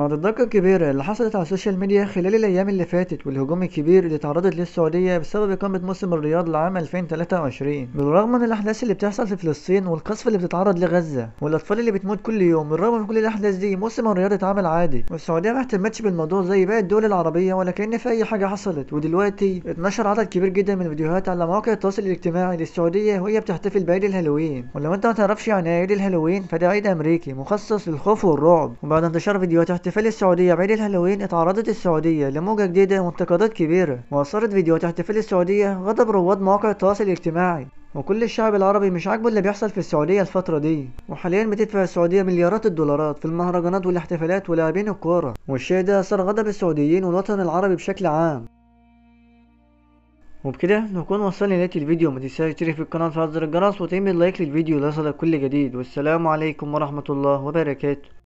بعد الضجة الكبيرة اللي حصلت على السوشيال ميديا خلال الأيام اللي فاتت والهجوم الكبير اللي تعرضت للسعودية بسبب إقامة موسم الرياض لعام 2023 بالرغم من الأحداث اللي بتحصل في فلسطين والقصف اللي بتتعرض لغزة والأطفال اللي بتموت كل يوم بالرغم من كل الأحداث دي موسم الرياض اتعمل عادي والسعودية ما اهتمتش بالموضوع زي باقي الدول العربية ولا كأن في أي حاجة حصلت ودلوقتي اتنشر عدد كبير جدا من الفيديوهات على مواقع التواصل الاجتماعي للسعودية وهي بتحتفل بعيد الهالوين ولو انت ما تعرفش يعني ايه عيد الهالوين فده عيد أمريكي مخصص للخوف والرعب وبعد انتشار فيديوهات احتفال السعودية بعيد الهالوين اتعرضت السعودية لموجة جديدة وانتقادات كبيرة وأثارت فيديوهات احتفال السعودية غضب رواد مواقع التواصل الاجتماعي وكل الشعب العربي مش عاجبه اللي بيحصل في السعودية الفترة دي وحاليا بتدفع السعودية مليارات الدولارات في المهرجانات والاحتفالات ولاعبين الكورة والشيء ده أثار غضب السعوديين والوطن العربي بشكل عام وبكده نكون وصلنا لنهاية الفيديو ما تنساش تشترك في القناة وتفعل زر الجرس وتعمل لايك للفيديو ليصلك كل جديد والسلام عليكم ورحمة الله وبركاته